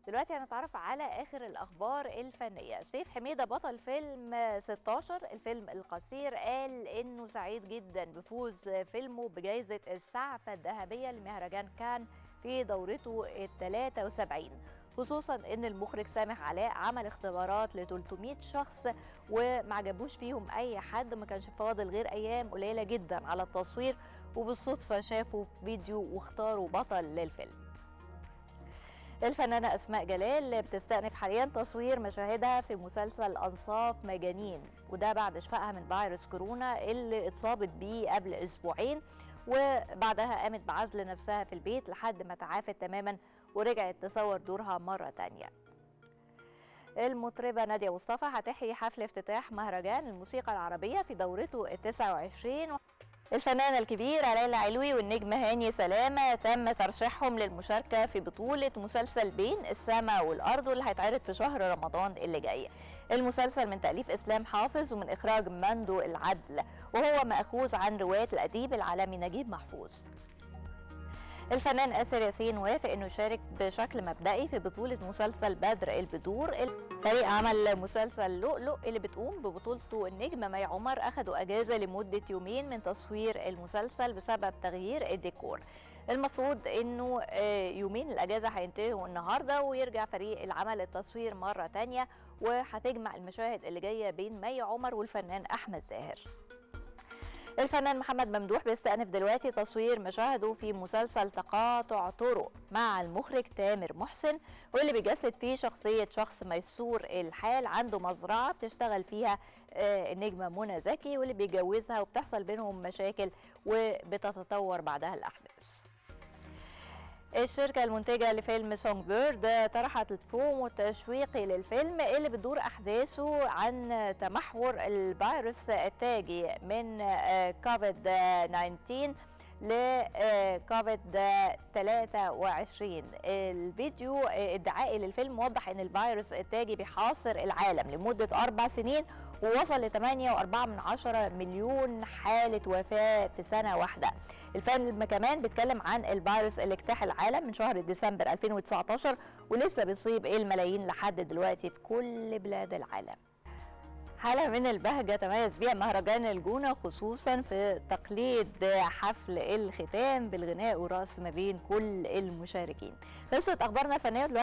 دلوقتي هنتعرف على اخر الاخبار الفنيه سيف حميده بطل فيلم 16 الفيلم القصير قال انه سعيد جدا بفوز فيلمه بجائزه السعفه الذهبيه لمهرجان كان في دورته ال 73 خصوصا ان المخرج سامح علاء عمل اختبارات ل 300 شخص وما عجبوش فيهم اي حد ما كانش فاضل غير ايام قليله جدا على التصوير وبالصدفه شافوا فيديو واختاروا بطل للفيلم الفنانة أسماء جلال بتستأنف حاليا تصوير مشاهدها في مسلسل أنصاف مجانين وده بعد شفائها من فيروس كورونا اللي اتصابت بيه قبل أسبوعين وبعدها قامت بعزل نفسها في البيت لحد ما تعافت تماما ورجعت تصور دورها مرة تانية المطربة نادية مصطفى هتحيي حفل افتتاح مهرجان الموسيقى العربية في دورته ال 29 الفنانة الكبيرة ليلى علوي والنجم هاني سلامة تم ترشيحهم للمشاركة في بطولة مسلسل بين السماء والأرض واللي هيتعرض في شهر رمضان اللي جاي المسلسل من تأليف إسلام حافظ ومن إخراج مندو العدل وهو مأخوذ عن رواية الأديب العالمي نجيب محفوظ الفنان آسر ياسين وافق انه يشارك بشكل مبدئي في بطولة مسلسل بدر البدور فريق عمل مسلسل لؤلؤ اللي بتقوم ببطولته النجمة مي عمر اخدوا اجازة لمدة يومين من تصوير المسلسل بسبب تغيير الديكور المفروض انه يومين الاجازة هينتهوا النهاردة ويرجع فريق العمل التصوير مرة تانية وهتجمع المشاهد اللي جاية بين مي عمر والفنان احمد زاهر الفنان محمد ممدوح بيستأنف دلوقتي تصوير مشاهده في مسلسل تقاطع طرق مع المخرج تامر محسن واللي بيجسد فيه شخصية شخص ميسور الحال عنده مزرعة بتشتغل فيها النجمة منى زكي واللي بيجوزها وبتحصل بينهم مشاكل وبتتطور بعدها الأحداث الشركة المنتجة لفيلم سونج بيرد طرحت البرومو التشويقي للفيلم اللي بتدور أحداثه عن تمحور الفيروس التاجي من كوفيد 19 لكوفيد 23 الفيديو الدعائي للفيلم وضح ان الفيروس التاجي بيحاصر العالم لمدة أربع سنين ووصل ل 8.4 مليون حالة وفاة في سنة واحدة الفيلم كمان بيتكلم عن الفيروس اللي اجتاح العالم من شهر ديسمبر 2019 ولسه بيصيب الملايين لحد دلوقتي في كل بلاد العالم حالة من البهجة تميز بها مهرجان الجونة خصوصا في تقليد حفل الختام بالغناء والرقص ما بين كل المشاركين خلصت أخبارنا الفنية